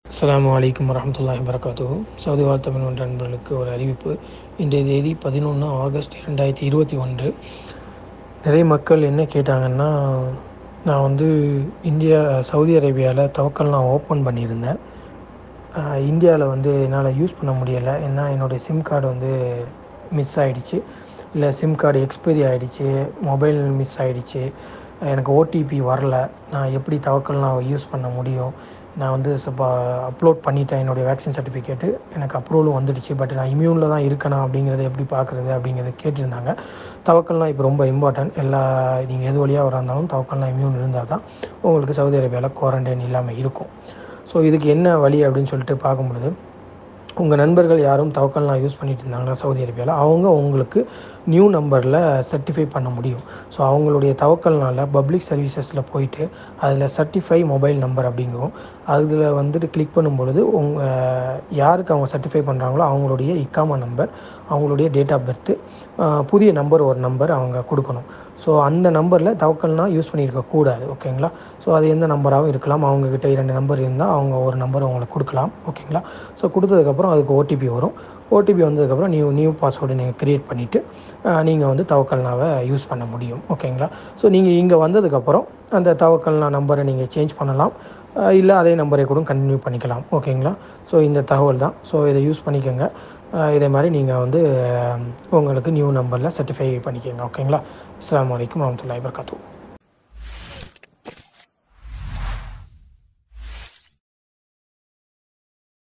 அஸ்ஸலாமு அலைக்கும் வரஹ்மத்துல்லாஹி வரகாத்துஹு சவுதி வாழ் தமிழ் ஒன்ற நண்பர்களுக்கு ஒரு அறிவிப்பு இன்றைய தேதி பதினொன்று ஆகஸ்ட் இரண்டாயிரத்தி இருபத்தி ஒன்று நிறைய மக்கள் என்ன கேட்டாங்கன்னா நான் வந்து இந்தியா சவுதி அரேபியாவில் தவக்கல் நான் ஓப்பன் பண்ணியிருந்தேன் இந்தியாவில் வந்து என்னால் யூஸ் பண்ண முடியலை ஏன்னா என்னுடைய சிம் கார்டு வந்து மிஸ் ஆகிடுச்சு இல்லை சிம் கார்டு எக்ஸ்பைரி ஆகிடுச்சு மொபைல் மிஸ் ஆகிடுச்சு எனக்கு ஓடிபி வரல நான் எப்படி தவக்கல் நான் யூஸ் பண்ண முடியும் நான் வந்து இப்போ அப்லோட் பண்ணிட்டேன் என்னுடைய வேக்சின் சர்டிஃபிகேட்டு எனக்கு அப்ரூவலும் வந்துடுச்சு பட் நான் இம்யூனில் தான் இருக்கேனா அப்படிங்கிறத எப்படி பார்க்குறது அப்படிங்கிறத கேட்டிருந்தாங்க தவக்கல்லாம் இப்போ ரொம்ப இம்பார்ட்டன்ட் எல்லா நீங்கள் எது வழியாக வரா இருந்தாலும் தவக்கல்லாம் இம்யூன் இருந்தால் தான் உங்களுக்கு சவுதி அரேபியாவில் குவாரண்டைன் இல்லாமல் இருக்கும் ஸோ இதுக்கு என்ன வழி அப்படின்னு சொல்லிட்டு பார்க்கும்பொழுது உங்கள் நண்பர்கள் யாரும் தவக்கல்லாம் யூஸ் பண்ணிட்டு இருந்தாங்கன்னா சவுதி அரேபியாவில் அவங்க உங்களுக்கு நியூ நம்பரில் சர்டிஃபை பண்ண முடியும் ஸோ அவங்களுடைய தவக்கல்னால பப்ளிக் சர்வீசஸில் போயிட்டு அதில் சர்டிஃபை மொபைல் நம்பர் அப்படிங்கும் அதில் வந்துட்டு கிளிக் பண்ணும்பொழுது உங்கள் யாருக்கு அவங்க சர்டிஃபை பண்ணுறாங்களோ அவங்களுடைய இக்காமா நம்பர் அவங்களுடைய டேட் ஆஃப் பர்த்து புதிய நம்பர் ஒரு நம்பர் அவங்க கொடுக்கணும் ஸோ அந்த நம்பரில் தவக்கல்னால் யூஸ் பண்ணியிருக்க கூடாது ஓகேங்களா ஸோ அது எந்த நம்பராகவும் இருக்கலாம் அவங்கக்கிட்ட இரண்டு நம்பர் இருந்தால் அவங்க ஒரு நம்பர் அவங்களுக்கு கொடுக்கலாம் ஓகேங்களா ஸோ கொடுத்ததுக்கப்புறம் அதுக்கு ஓடிபி வரும் ஓடிபி வந்ததுக்கப்புறம் நியூ நியூ பாஸ்வேர்டு நீங்கள் க்ரியேட் பண்ணிவிட்டு நீங்கள் வந்து தவக்கல்னாவை யூஸ் பண்ண முடியும் ஓகேங்களா ஸோ நீங்கள் இங்கே வந்ததுக்கப்புறம் அந்த தவக்கல்னா நம்பரை நீங்கள் சேஞ்ச் பண்ணலாம் இல்லை அதே நம்பரை கூட கண்டினியூ பண்ணிக்கலாம் ஓகேங்களா ஸோ இந்த தகவல் தான் ஸோ இதை யூஸ் பண்ணிக்கோங்க இதே மாதிரி நீங்கள் வந்து உங்களுக்கு நியூ நம்பரில் சர்டிஃபை பண்ணிக்கோங்க ஓகேங்களா அஸ்லாம் வலைக்கம் வரமத்துல்லாஹி வபரகாத்தூ